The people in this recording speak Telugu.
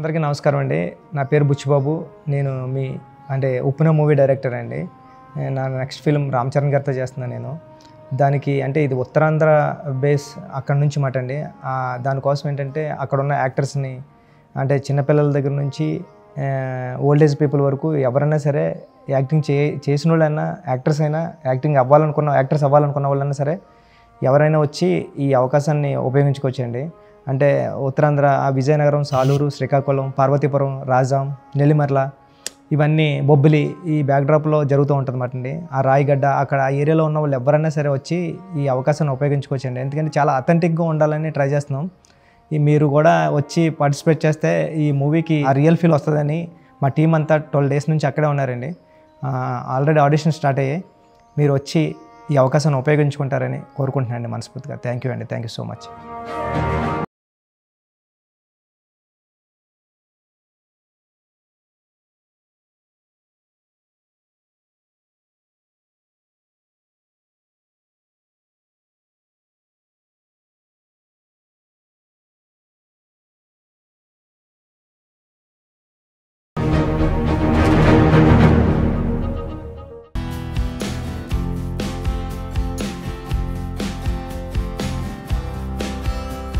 అందరికీ నమస్కారం అండి నా పేరు బుచ్చిబాబు నేను మీ అంటే ఉప్పున మూవీ డైరెక్టర్ అండి నేను నా నెక్స్ట్ ఫిల్మ్ రామ్ చరణ్ గారితో చేస్తున్నాను నేను దానికి అంటే ఇది ఉత్తరాంధ్ర బేస్ అక్కడ నుంచి మాట అండి ఆ, దానికోసం ఏంటంటే అక్కడ ఉన్న యాక్టర్స్ని అంటే చిన్నపిల్లల దగ్గర నుంచి ఓల్డ్ ఏజ్ పీపుల్ వరకు ఎవరైనా సరే యాక్టింగ్ చే చేసిన వాళ్ళైనా యాక్టర్స్ అయినా యాక్టింగ్ అవ్వాలనుకున్న యాక్టర్స్ అవ్వాలనుకున్న వాళ్ళైనా సరే ఎవరైనా వచ్చి ఈ అవకాశాన్ని ఉపయోగించుకోవచ్చండి అంటే ఉత్తరాంధ్ర ఆ విజయనగరం సాలూరు శ్రీకాకుళం పార్వతీపురం రాజాం నెల్లిమర్ల ఇవన్నీ బొబ్బిలి ఈ బ్యాక్డ్రాప్లో జరుగుతూ ఉంటుంది అన్నమాట అండి ఆ రాయిగడ్డ అక్కడ ఆ ఏరియాలో ఉన్న వాళ్ళు ఎవరైనా సరే వచ్చి ఈ అవకాశాన్ని ఉపయోగించుకోవచ్చండి ఎందుకంటే చాలా అథెంటిక్గా ఉండాలని ట్రై చేస్తున్నాం ఈ మీరు కూడా వచ్చి పార్టిసిపేట్ చేస్తే ఈ మూవీకి ఆ రియల్ ఫీల్ వస్తుందని మా టీం అంతా ట్వెల్వ్ డేస్ నుంచి అక్కడే ఉన్నారండి ఆల్రెడీ ఆడిషన్ స్టార్ట్ అయ్యాయి మీరు వచ్చి ఈ అవకాశాన్ని ఉపయోగించుకుంటారని కోరుకుంటున్నాను మనస్ఫూర్తిగా థ్యాంక్ యూ అండి థ్యాంక్ యూ సో మచ్